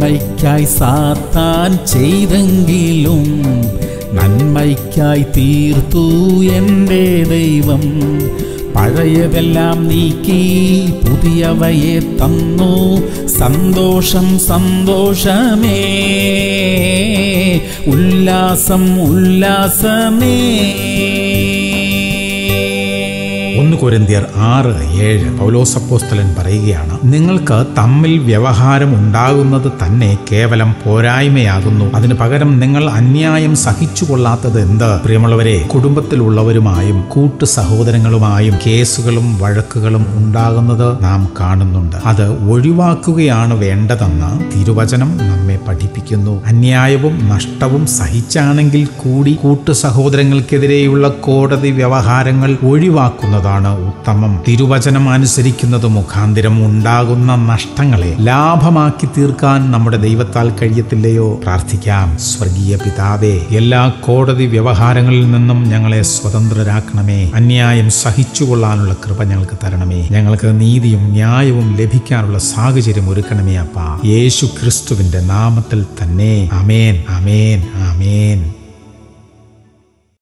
തിന്മയ്ക്കായി സാത്താൻ ചെയ്തെങ്കിലും നന്മയ്ക്കായി തീർത്തു എൻ്റെ ദൈവം പഴയതെല്ലാം നീക്കി പുതിയവയെ തന്നു സന്തോഷം സന്തോഷമേ ഉല്ലാസം ഉല്ലാസമേ ഒന്ന് കൊരിന്തിയർ ആറ് ഏഴ് പൗലോസപ്പോസ്തലൻ പറയുകയാണ് നിങ്ങൾക്ക് തമ്മിൽ വ്യവഹാരം ഉണ്ടാകുന്നത് തന്നെ കേവലം പോരായ്മയാകുന്നു അതിന് പകരം നിങ്ങൾ അന്യായം സഹിച്ചുകൊള്ളാത്തത് എന്ത് പ്രിയമുള്ളവരെ കുടുംബത്തിലുള്ളവരുമായും കൂട്ടു സഹോദരങ്ങളുമായും കേസുകളും വഴക്കുകളും ഉണ്ടാകുന്നത് നാം കാണുന്നുണ്ട് അത് ഒഴിവാക്കുകയാണ് വേണ്ടതെന്ന് തിരുവചനം നമ്മെ പഠിപ്പിക്കുന്നു അന്യായവും നഷ്ടവും സഹിച്ചാണെങ്കിൽ കൂടി കൂട്ടു സഹോദരങ്ങൾക്കെതിരെയുള്ള കോടതി വ്യവഹാരങ്ങൾ ഒഴിവാക്കുന്നതാണ് ഉത്തമം തിരുവചനം അനുസരിക്കുന്നത് മുഖാന്തിരം ഉണ്ടാകുന്ന നഷ്ടങ്ങളെ ലാഭമാക്കി തീർക്കാൻ നമ്മുടെ ദൈവത്താൽ കഴിയത്തില്ലയോ പ്രാർത്ഥിക്കാം സ്വർഗീയ പിതാവേ എല്ലാ കോടതി വ്യവഹാരങ്ങളിൽ നിന്നും ഞങ്ങളെ സ്വതന്ത്രരാക്കണമേ അന്യായം സഹിച്ചുകൊള്ളാനുള്ള കൃപ ഞങ്ങൾക്ക് തരണമേ ഞങ്ങൾക്ക് നീതിയും ന്യായവും ലഭിക്കാനുള്ള സാഹചര്യം ഒരുക്കണമേ അപ്പ യേശു ക്രിസ്തുവിന്റെ നാമത്തിൽ തന്നെ അമേൻ അമേൻ അമേൻ